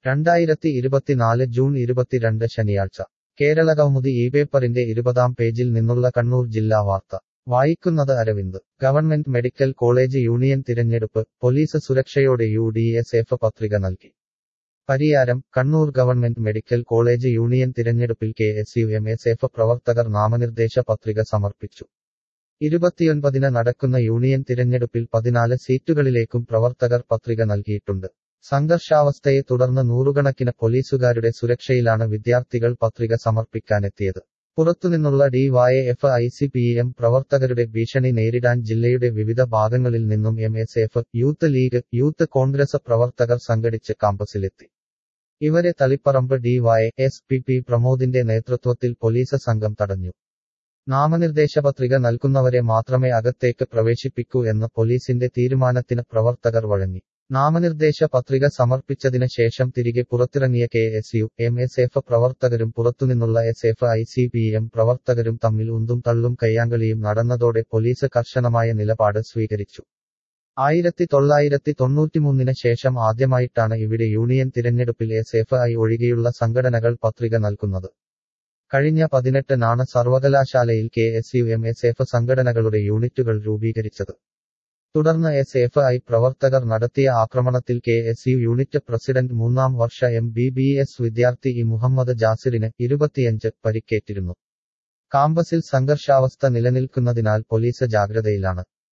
രണ്ടായിരത്തി ഇരുപത്തിനാല് ജൂൺ ഇരുപത്തിരണ്ട് ശനിയാഴ്ച കേരള കൗമുദി ഈ പേപ്പറിന്റെ ഇരുപതാം പേജിൽ നിന്നുള്ള കണ്ണൂർ ജില്ലാ വാർത്ത വായിക്കുന്നത് Aravind government medical college union തിരഞ്ഞെടുപ്പ് പോലീസ് സുരക്ഷയോടെ യു ഡി എസ് എഫ് പത്രിക നൽകി Pariyaram Kannur government medical college union തിരഞ്ഞെടുപ്പിൽ K S U M S F പ്രവർത്തകർ നാമനിർദ്ദേശ പത്രിക സമർപ്പിച്ചു ഇരുപത്തിയൊൻപതിന് നടക്കുന്ന യൂണിയൻ തിരഞ്ഞെടുപ്പിൽ പതിനാല് സീറ്റുകളിലേക്കും പ്രവർത്തകർ പത്രിക നൽകിയിട്ടുണ്ട് സംഘർഷാവസ്ഥയെ തുടർന്ന് നൂറുകണക്കിന് പോലീസുകാരുടെ സുരക്ഷയിലാണ് വിദ്യാർത്ഥികൾ പത്രിക സമർപ്പിക്കാനെത്തിയത് പുറത്തുനിന്നുള്ള DYF I C P M പ്രവർത്തകരുടെ ഭീഷണി നേരിടാൻ ജില്ലയുടെ വിവിധ ഭാഗങ്ങളിൽ നിന്നും M S F youth league youth Congress പ്രവർത്തകർ സംഘടിച്ച് കാമ്പസിലെത്തി ഇവരെ Taliparamba D Y S P P പ്രമോദിന്റെ നേതൃത്വത്തിൽ പോലീസ് സംഘം തടഞ്ഞു നാമനിർദ്ദേശ പത്രിക നൽകുന്നവരെ മാത്രമേ അകത്തേക്ക് പ്രവേശിപ്പിക്കൂ എന്ന പോലീസിന്റെ തീരുമാനത്തിന് പ്രവർത്തകർ വഴങ്ങി നാമനിർദ്ദേശ പത്രിക സമർപ്പിച്ചതിന് ശേഷം തിരികെ പുറത്തിറങ്ങിയ K S U M S F പ്രവർത്തകരും പുറത്തുനിന്നുള്ള S F I C P M പ്രവർത്തകരും തമ്മിൽ ഉന്തും തള്ളും കയ്യാങ്കളിയും നടന്നതോടെ പോലീസ് കർശനമായ നിലപാട് സ്വീകരിച്ചു ആയിരത്തി തൊള്ളായിരത്തി തൊണ്ണൂറ്റിമൂന്നിന് ശേഷം ആദ്യമായിട്ടാണ് ഇവിടെ യൂണിയൻ തിരഞ്ഞെടുപ്പിൽ എസ് എഫ് ഐ ഒഴികെയുള്ള സംഘടനകൾ പത്രിക നൽകുന്നത് കഴിഞ്ഞ പതിനെട്ടിനാണ് സർവകലാശാലയിൽ K S U M S F സംഘടനകളുടെ യൂണിറ്റുകൾ രൂപീകരിച്ചത് തുടർന്ന് എസ് എഫ് ഐ പ്രവർത്തകർ നടത്തിയ ആക്രമണത്തിൽ K S U unit president മൂന്നാം വർഷ എം ബി ബി എസ് വിദ്യാർത്ഥി ഇ മുഹമ്മദ് ജാസിറിന് ഇരുപത്തിയഞ്ച് പരിക്കേറ്റിരുന്നു കാമ്പസിൽ സംഘർഷാവസ്ഥ നിലനിൽക്കുന്നതിനാൽ പോലീസ് ജാഗ്രതയിലാണ്